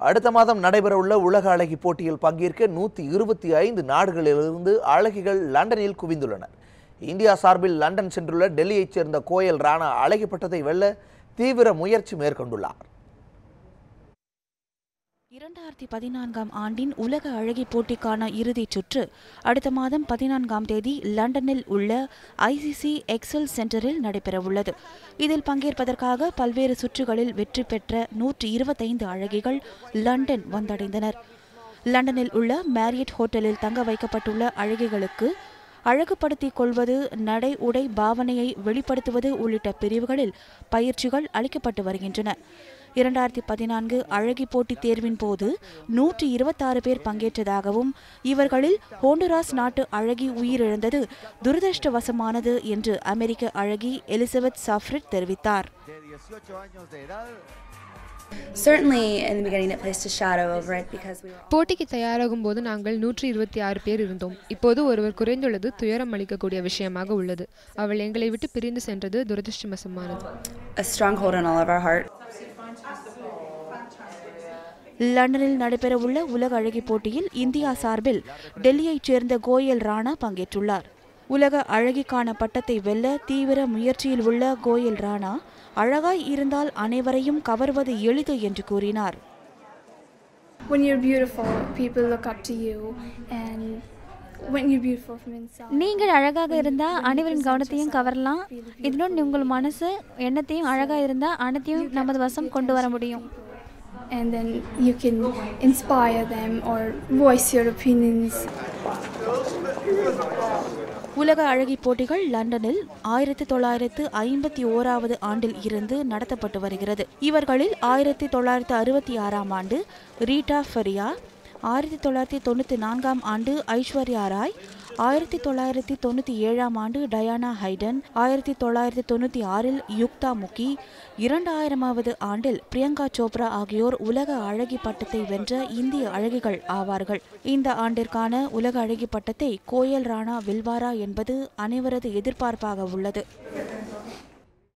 அடுத்த மாதம் நடைபெறவுள்ள உலக அழகி போட்டியில் பங்கேற்க நூற்றி இருபத்தி ஐந்து நாடுகளிலிருந்து அழகிகள் லண்டனில் குவிந்துள்ளனர் இந்தியா சார்பில் லண்டன் சென்றுள்ள டெல்லியைச் சேர்ந்த கோயல் ராணா அழகி பட்டத்தை வெல்ல தீவிர முயற்சி மேற்கொண்டுள்ளார் இரண்டாயிரத்தி பதினான்காம் ஆண்டின் உலக அழகி போட்டிக்கான இறுதிச் சுற்று அடுத்த மாதம் பதினான்காம் தேதி லண்டனில் உள்ள ஐசிசி எக்ஸல் சென்டரில் நடைபெறவுள்ளது இதில் பங்கேற்பதற்காக பல்வேறு சுற்றுகளில் வெற்றி பெற்ற நூற்றி இருபத்தைந்து அழகிகள் லண்டன் வந்தடைந்தனர் லண்டனில் உள்ள மேரியட் ஹோட்டலில் தங்க வைக்கப்பட்டுள்ள அழகிகளுக்கு அழகுபடுத்திக் கொள்வது நடை உடை பாவனையை வெளிப்படுத்துவது உள்ளிட்ட பிரிவுகளில் பயிற்சிகள் அளிக்கப்பட்டு வருகின்றன இரண்டாயிரத்தி பதினான்கு அழகி போட்டித் தேர்வின் போது நூற்றி இருபத்தாறு பேர் பங்கேற்றதாகவும் இவர்களில் ஹோண்டுராஸ் நாட்டு அழகி உயிரிழந்தது துரதிருஷ்டவசமானது என்று அமெரிக்க அழகி எலிசபெத் சாஃப்ரிட் தெரிவித்தார் Certainly, in the beginning, it placed a shadow over it because we were all போட்டிக்கு தயாராகும் போது நாங்கள் நூற்றி இருபத்தி ஆறு பேர் இருந்தோம் இப்போது ஒருவர் குறைந்துள்ளது துயரம் அளிக்கக்கூடிய விஷயமாக உள்ளது அவள் எங்களை விட்டு பிரிந்து சென்றது துரதிருஷ்டவசமானது a stronghold in all of our heart. லண்டனில் நடைபெறவுள்ள உலக அழகி போட்டியில் இந்தியா சார்பில் டெல்லியைச் சேர்ந்த கோயல் ராணா பங்கேற்றுள்ளார் உலக அழகிக்கான பட்டத்தை வெல்ல தீவிர முயற்சியில் உள்ள கோயல் ராணா அழகாய் இருந்தால் அனைவரையும் கவர்வது எளிது என்று கூறினார் when you're beautiful, people look up to you, and when you're beautiful from inside. நீங்கள் அழகாக இருந்தால் அனைவரின் கவனத்தையும் கவரலாம் இதனுடன் உங்கள் மனசு எண்ணத்தையும் அழகாக இருந்தால் அனைத்தையும் நமது வசம் கொண்டு வர முடியும் And then you can inspire them or voice your opinions. உலக அழகி போட்டிகள் லண்டனில் ஆயிரத்தி தொள்ளாயிரத்து ஐம்பத்தி ஓராவது ஆண்டில் இருந்து நடத்தப்பட்டு வருகிறது இவர்களில் ஆயிரத்தி தொள்ளாயிரத்து அறுபத்தி ஆறாம் ஆண்டு ரீட்டா ஃபெரியா ஆயிரத்தி தொள்ளாயிரத்தி தொண்ணூற்றி நான்காம் ஆண்டு ஐஸ்வர்யா ராய் ஆயிரத்தி தொள்ளாயிரத்தி தொண்ணூற்றி ஏழாம் ஆண்டு டயானா ஹைடன் ஆயிரத்தி தொள்ளாயிரத்தி தொண்ணூற்றி ஆறில் யுக்தா முகி இரண்டாயிரமாவது ஆண்டில் பிரியங்கா சோப்ரா ஆகியோர் உலக அழகி பட்டத்தை வென்ற இந்திய அழகிகள் ஆவார்கள் இந்த ஆண்டிற்கான உலக அழகி பட்டத்தை கோயல் ராணா வெல்வாரா என்பது அனைவரது எதிர்பார்ப்பாக உள்ளது